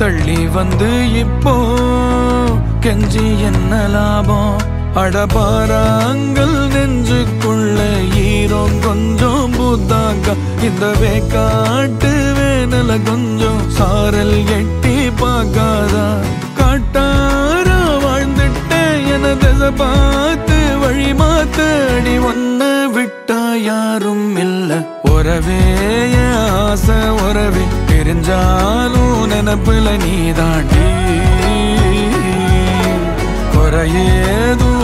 தள்ளி வந்து இப்போ கெஞ்சி என்ன லாபம் அடபாராங்கள் நெஞ்சுக்குள்ள ஈரம் கொஞ்சம் பூத்தாக்கா இந்த வேக்காட்டு வேனல கொஞ்சம் சாரல் எட்டி பார்க்காதா காட்டாரா வாழ்ந்துட்டேன் என திசை பார்த்து வழி மாத்து அடி ஒன்ன விட்டா யாரும் இல்ல உறவே என் ஆசை உறவே தெரிஞ்சாலும் நினப்புல நீ தாண்டி குறையேதும்